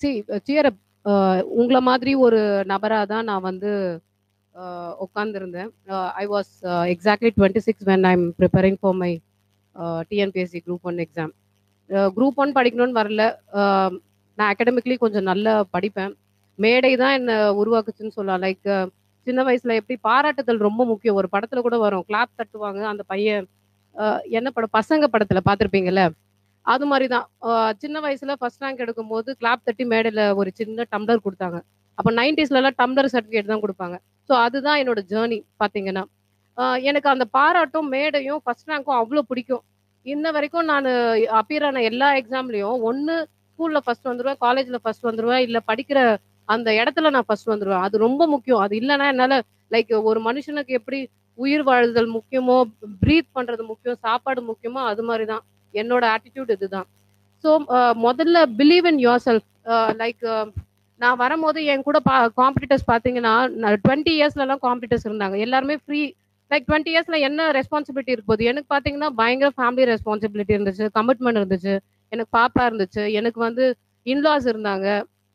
C shear உங்களை மாதிரி ஒரு நபராக தான் நான் வந்து உட்காந்துருந்தேன் I was exactly twenty six when I'm preparing for my TNPSC group one exam group one படிக்கணும்னு வரல அஹ், நான் அகடமிக்லி கொஞ்சம் நல்லா படிப்பேன் மேடை தான் என்னை உருவாக்குச்சுன்னு சொல்லலாம் லைக் சின்ன வயசுல எப்படி பாராட்டுதல் ரொம்ப முக்கியம் ஒரு படத்துல கூட வரும் கிளாப் தட்டுவாங்க அந்த பையன் அஹ், என்ன படம் பசங்க படத்துல பார்த்துருப்பீங்கல்ல அது மாதிரி தான் சின்ன வயசுல ஃபர்ஸ்ட் ரேங்க் எடுக்கும்போது கிளாப் தட்டி மேடையில் ஒரு சின்ன டம்ளர் கொடுத்தாங்க அப்போ நைன்டிஸ்லலாம் டம்ளர் சர்டிஃபிகேட் தான் கொடுப்பாங்க ஸோ அதுதான் என்னோட ஜேர்னி பார்த்தீங்கன்னா அஹ், எனக்கு அந்த பாராட்டும் மேடையும் ஃபர்ஸ்ட் ரேங்க்கும் அவ்வளோ பிடிக்கும் இன்ன வரைக்கும் நான் அப்பியர் ஆன எல்லா எக்ஸாம்லையும் ஒன்று ஸ்கூலில் ஃபர்ஸ்ட் வந்துடுவேன் காலேஜில் ஃபர்ஸ்ட் வந்துடுவேன் இல்லை படிக்கிற அந்த இடத்துல நான் ஃபர்ஸ்ட் வந்துடுவேன் அது ரொம்ப முக்கியம் அது இல்லைன்னா என்னால் லைக் ஒரு மனுஷனுக்கு எப்படி உயிர் வாழ்தல் முக்கியமோ ப்ரீத் பண்ணுறது முக்கியம் சாப்பாடு முக்கியமோ அது மாதிரி தான் என்னோட ஆட்டிடியூட் இதுதான் ஸோ முதல்ல believe in yourself like நான் வரும்போது என் கூட பா காம்படிட்டர்ஸ் பார்த்தீங்கன்னா டுவெண்ட்டி இயர்ஸ்லலாம் காம்படிட்டர்ஸ் இருந்தாங்க எல்லாருமே ஃப்ரீ லைக் டுவெண்ட்டி இயர்ஸ்ல என்ன ரெஸ்பான்சிபிலிட்டி இருக்க போகுது எனக்கு பார்த்தீங்கன்னா பயங்கர ஃபேமிலி ரெஸ்பான்சிபிலிட்டி இருந்துச்சு கமிட்மெண்ட் இருந்துச்சு எனக்கு பாப்பா இருந்துச்சு எனக்கு வந்து இன்லாஸ் இருந்தாங்க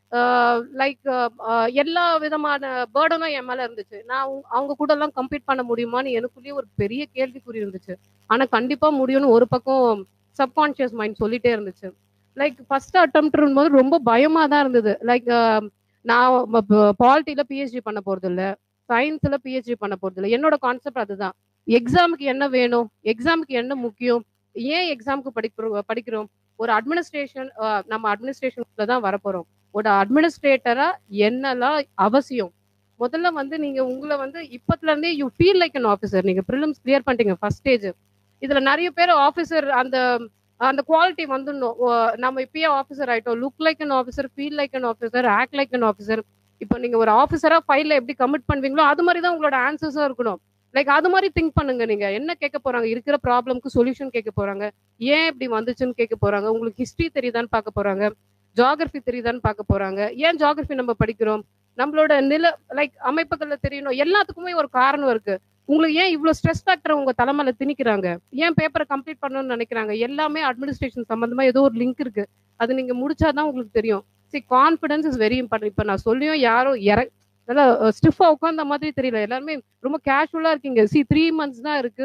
லைக் எல்லா விதமான பேர்டனும் என் மேல இருந்துச்சு நான் அவங்க- அவங்க கூட எல்லாம் கம்பீட் பண்ண முடியுமான்னு எனக்குள்ளேயே ஒரு பெரிய கேள்விக்குறி இருந்துச்சு ஆனா கண்டிப்பா முடியும்னு ஒரு பக்கம் சப்கான்ஷியஸ் மைண்ட் சொல்லிட்டே இருந்துச்சு லைக் ஃபர்ஸ்ட் அட்டம் போது ரொம்ப பயமா தான் இருந்தது லைக் நான் பாலிட்டியில பிஹெச்டி பண்ண போறது இல்ல சயின்ஸ்ல பிஹெச்டி பண்ண போறது இல்ல என்னோட கான்செப்ட் அதுதான் எக்ஸாமுக்கு என்ன வேணும் எக்ஸாமுக்கு என்ன முக்கியம் ஏன் எக்ஸாமுக்கு படிக்கிறோம் படிக்கிறோம் ஒரு அட்மினிஸ்ட்ரேஷன் நம்ம அட்மினிஸ்ட்ரேஷன்ல தான் வரப்போறோம் ஒரு அட்மினிஸ்ட்ரேட்டரா என்னெல்லாம் அவசியம் முதல்ல வந்து நீங்க உங்களை வந்து இப்பத்துல இருந்தே you feel like an officer நீங்க ப்ரிலிம்ஸ் கிளியர் பண்ணிட்டீங்க ஃபர்ஸ்ட் ஸ்டேஜ் இதுல நிறைய பேர் ஆஃபீஸர் அந்த அந்த குவாலிட்டி வந்துடணும் ஓ, நம்ம இப்பயே ஆஃபீஸர் ஆயிட்டோம் look like an officer feel like an officer act like an officer இப்போ நீங்க ஒரு ஆஃபீஸரா ஃபைல்ல எப்படி கமிட் பண்ணுவீங்களோ அது மாதிரி தான் உங்களோட ஆன்சர்ஸும் இருக்கணும் லைக் அது மாதிரி திங்க் பண்ணுங்க நீங்க என்ன கேட்க போறாங்க இருக்கிற ப்ராப்ளம்க்கு சொல்யூஷன் கேட்க போறாங்க ஏன் இப்படி வந்துச்சுன்னு கேட்க போறாங்க உங்களுக்கு ஹிஸ்டரி தெரியுதான்னு பார்க்க போறாங்க ஜியாகிரபி தெரியுதான்னு பார்க்க போறாங்க ஏன் ஜியாகிரபி நம்ம படிக்கிறோம் நம்மளோட நில லைக் அமைப்புகள்ல தெரியணும் எல்லாத்துக்குமே ஒரு காரணம் இருக்கு உங்களுக்கு ஏன் இவ்வளவு ஸ்ட்ரெஸ் ஃபேக்டர் உங்க தலைமையில திணிக்கிறாங்க ஏன் பேப்பரை கம்ப்ளீட் பண்ணணும்னு நினைக்கிறாங்க எல்லாமே அட்மினிஸ்ட்ரேஷன் சம்பந்தமா ஏதோ ஒரு லிங்க் இருக்கு அது நீங்க முடிச்சாதான் உங்களுக்கு தெரியும் see confidence is very important இப்போ நான் சொல்லியும் யாரும் இற நல்லா ஸ்டிஃபா உட்காந்த மாதிரி தெரியல எல்லாருமே ரொம்ப கேஷுவலா இருக்கீங்க சி த்ரீ மந்த்ஸ் தான் இருக்கு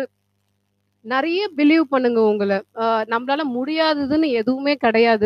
நிறைய பிலீவ் பண்ணுங்க உங்களை அஹ் நம்மளால முடியாததுன்னு எதுவுமே கிடையாது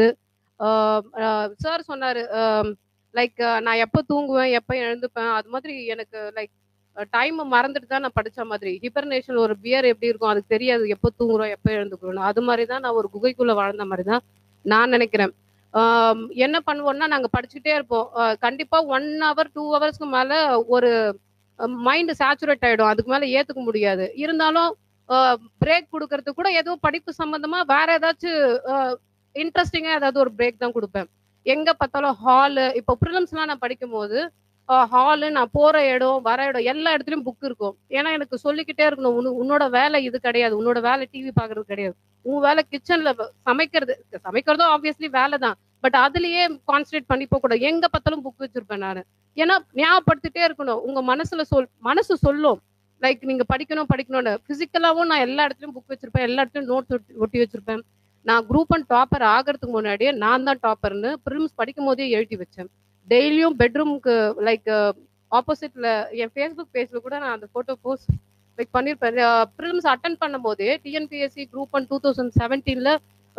சார் சொன்னாரு லைக் நான் எப்போ தூங்குவேன் எப்போ எழுந்துப்பேன் அது மாதிரி எனக்கு லைக் டைம் மறந்துட்டு தான் நான் படிச்ச மாதிரி ஹிபர்னேஷன் ஒரு பியர் எப்படி இருக்கும் அதுக்கு தெரியாது எப்போ தூங்குறோம் எப்போ எழுந்துக்கிறோம் அது மாதிரி தான் நான் ஒரு குகைக்குள்ள வாழ்ந்த மாதிரி தான் நான் நினைக்கிறேன் ஆம், என்ன பண்ணுவோம்னா நாங்க படிச்சுட்டே இருப்போம் அஹ் கண்டிப்பா ஒன் ஹவர் டூ ஹவர்ஸ்க்கு மேல ஒரு மைண்ட் சேச்சுரேட் ஆயிடும் அதுக்கு மேல ஏத்துக்க முடியாது இருந்தாலும் பிரேக் கொடுக்கறதுக்கு கூட ஏதோ படிப்பு சம்பந்தமா வேற ஏதாச்சும் இன்ட்ரெஸ்டிங்கா ஏதாவது ஒரு பிரேக் தான் கொடுப்பேன் எங்க பார்த்தாலும் ஹாலு இப்போ ப்ரிலிம்ஸ்லாம் நான் படிக்கும் போது ஹாலு நான் போற இடம் வர இடம் எல்லா இடத்துலயும் புக் இருக்கும் ஏன்னா எனக்கு சொல்லிக்கிட்டே இருக்கணும் உன்னு- உன்னோட வேலை இது கிடையாது உன்னோட வேலை டிவி பாக்குறது கிடையாது உன் வேலை கிச்சன்ல சமைக்கிறது சமைக்கிறதும் ஆப்வியஸ்லி வேலை தான் பட் அதுலயே கான்சன்ட்ரேட் பண்ணி போக கூடாது எங்க பார்த்தாலும் புக் வச்சிருப்பேன் நான் ஏன்னா ஞாபகப்படுத்திட்டே இருக்கணும் உங்க மனசுல சொல் மனசு சொல்லும் லைக் நீங்க படிக்கணும் படிக்கணும்னு பிசிக்கலாவும் நான் எல்லா இடத்துலயும் புக் வச்சிருப்பேன் எல்லா இடத்துலயும் நோட்ஸ் ஒட்டி வச்சிருப்பேன் நான் குரூப் அண்ட் டாப்பர் ஆகிறதுக்கு முன்னாடியே நான் தான் டாப்பர்னு ப்ரிலிம்ஸ் படிக்கும் போதே எழுதி வச்சேன் டெய்லியும் பெட்ரூம்க்கு லைக் ஆப்போசிட்ல என் ஃபேஸ்புக் பேஜ்ல கூட நான் அந்த போட்டோ போஸ்ட் லைக் பண்ணியிருப்பேன் ப்ரிலிம்ஸ் அட்டன் பண்ணும்போது TNPSC group one two thousand செவன்டீன்ல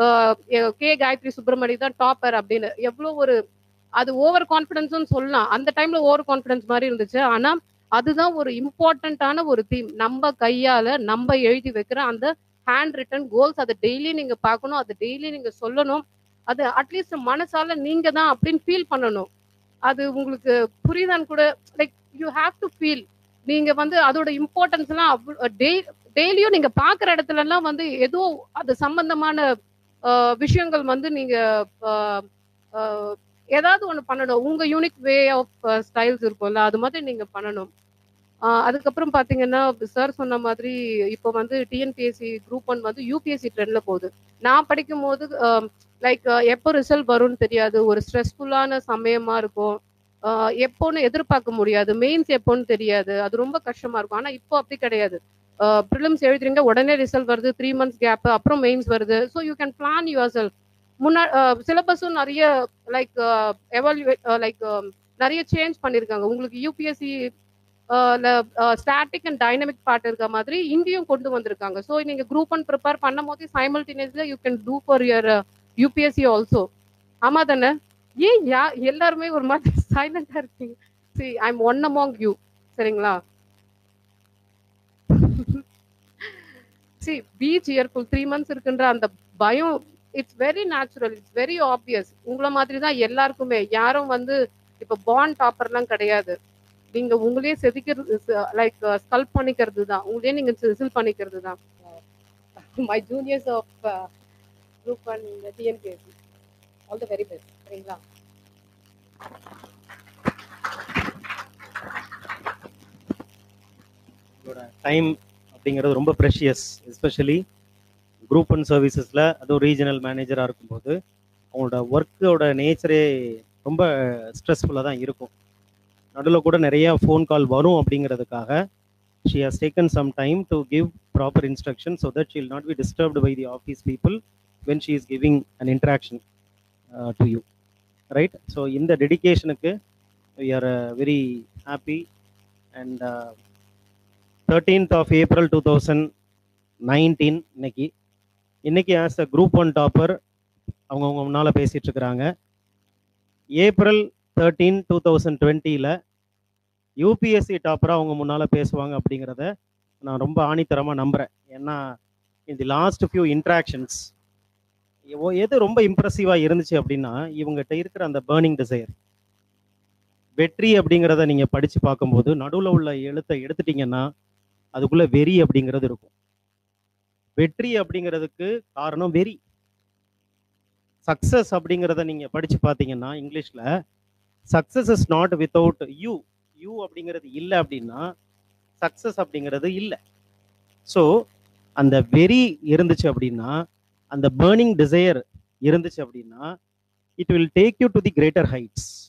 கே காயத்ரி சுப்பிரமணி தான் டாப்பர் அப்படின்னு எவ்வளோ ஒரு அது ஓவர் கான்ஃபிடன்ஸ்னு சொல்லலாம் அந்த டைம்ல ஓவர் கான்ஃபிடன்ஸ் மாதிரி இருந்துச்சு ஆனா அதுதான் ஒரு இம்பார்ட்டண்ட்டான ஒரு தீம் நம்ம கையால நம்ம எழுதி வைக்கிற அந்த ஹேண்ட் ரிட்டன் கோல்ஸ் அதை டெய்லி நீங்க பார்க்கணும் அதை டெய்லி நீங்க சொல்லணும் அது அட்லீஸ்ட் மனசால நீங்க தான் அப்படின்னு ஃபீல் பண்ணணும் அது உங்களுக்கு புரியுதான்னு கூட like you have to feel நீங்க வந்து அதோட இம்பார்ட்டன்ஸ் எல்லாம் அவ்வளோ டெய்லியும் நீங்க பாக்குற இடத்துல எல்லாம் வந்து ஏதோ அது சம்பந்தமான ஆஹ், விஷயங்கள் வந்து நீங்க ஆஹ், ஆஹ், ஏதாவது ஒண்ணு பண்ணணும் உங்க யூனிக் வே ஆஃப் ஸ்டைல்ஸ் இருக்கும்ல அது மாதிரி நீங்க பண்ணணும் ஆஹ், அதுக்கப்புறம் பாத்தீங்கன்னா சார் சொன்ன மாதிரி இப்போ வந்து டிஎன்பிஎஸ்சி குரூப் ஒன் வந்து யூபிஎஸ்சி ட்ரெண்ட்ல போகுது நான் படிக்கும் போது லைக் எப்போ ரிசல்ட் வரும்னு தெரியாது ஒரு ஸ்ட்ரெஸ்ஃபுல்லான சமயமா இருக்கும் ஆஹ் எப்போன்னு எதிர்பார்க்க முடியாது மெயின்ஸ் எப்போன்னு தெரியாது அது ரொம்ப கஷ்டமா இருக்கும் ஆனா இப்போ அப்படி கிடையாது ப்ரிலிம்ஸ் எழுதுறீங்க உடனே ரிசல்ட் வருது த்ரீ மந்த்ஸ் கேப் அப்புறம் மெயின்ஸ் வருது so you can plan yourself முன்னா சிலபஸும் நிறைய லைக் எவால்யூவேட் லைக் நிறைய சேஞ்ச் பண்ணியிருக்காங்க உங்களுக்கு UPSC static and dynamic part இருக்க மாதிரி இங்கேயும் கொண்டு வந்திருக்காங்க ஸோ நீங்க குரூப் ஒன் ப்ரிப்பேர் பண்ணும் போது சைமல்டேனியஸ்ல you can do for your UPSC also ஆமா தானே ஏன் யா எல்லாருமே ஒரு மாதிரி சைலண்டா இருக்கீங்க see I am one among you சரிங்களா சி பீச் இயர்ஃபுல் த்ரீ மந்த்ஸ் இருக்குன்ற அந்த பயம் it's very natural it's very obvious உங்களை மாதிரி தான் எல்லாருக்குமே யாரும் வந்து இப்போ பாண்ட் டாப்பர்லாம் கிடையாது நீங்க உங்களையே செதுக்கிறது லைக் ஸ்கல்ப் பண்ணிக்கிறது தான் உங்களையே நீங்க சிசில் பண்ணிக்கிறது தான் my juniors of group one TNPSC all the very best சரிங்களா உங்களோட டைம் அப்படிங்கிறது ரொம்ப ப்ரெஷியஸ் எஸ்பெஷலி குரூப் ஒன் சர்வீசஸில் அதுவும் ரீஜனல் மேனேஜராக இருக்கும்போது அவங்களோட ஒர்க்கோட நேச்சரே ரொம்ப ஸ்ட்ரெஸ்ஃபுல்லாக தான் இருக்கும் நடுவில் கூட நிறைய ஃபோன் கால் வரும் அப்படிங்கிறதுக்காக she has taken some time to give proper instruction so that she'll not be disturbed by the office people when she is giving an interaction to you right so இந்த டெடிக்கேஷனுக்கு we are very happy and thirteenth of April two thousand nineteen இன்னைக்கு இன்னைக்கு as a group one topper அவங்கவுங்க முன்னால் பேசிட்டு இருக்கிறாங்க April thirteen two thousand டுவெண்ட்டியில் UPSC டாப்பராக அவங்க முன்னால் பேசுவாங்க அப்படிங்கிறத நான் ரொம்ப ஆணித்தரமாக நம்புகிறேன் ஏன்னா இந்த லாஸ்ட் ஃபியூ இன்ட்ராக்ஷன்ஸ் எது ரொம்ப இம்ப்ரெசிவாக இருந்துச்சு அப்படின்னா இவங்ககிட்ட இருக்கிற அந்த பேர்னிங் டிசைர் வெற்றி அப்படிங்கிறத நீங்கள் படித்து பார்க்கும்போது நடுவில் உள்ள எழுத்தை எடுத்துட்டீங்கன்னா அதுக்குள்ள வெறி அப்படிங்கிறது இருக்கும் வெற்றி அப்படிங்கிறதுக்கு காரணம் வெறி சக்சஸ் அப்படிங்கிறத நீங்க படிச்சு பார்த்தீங்கன்னா இங்கிலீஷ்ல success is not without you you அப்படிங்கிறது இல்லை அப்படின்னா சக்சஸ் அப்படிங்கிறது இல்லை ஸோ அந்த வெறி இருந்துச்சு அப்படின்னா அந்த பேர்னிங் டிசையர் இருந்துச்சு அப்படின்னா it will take you to the greater heights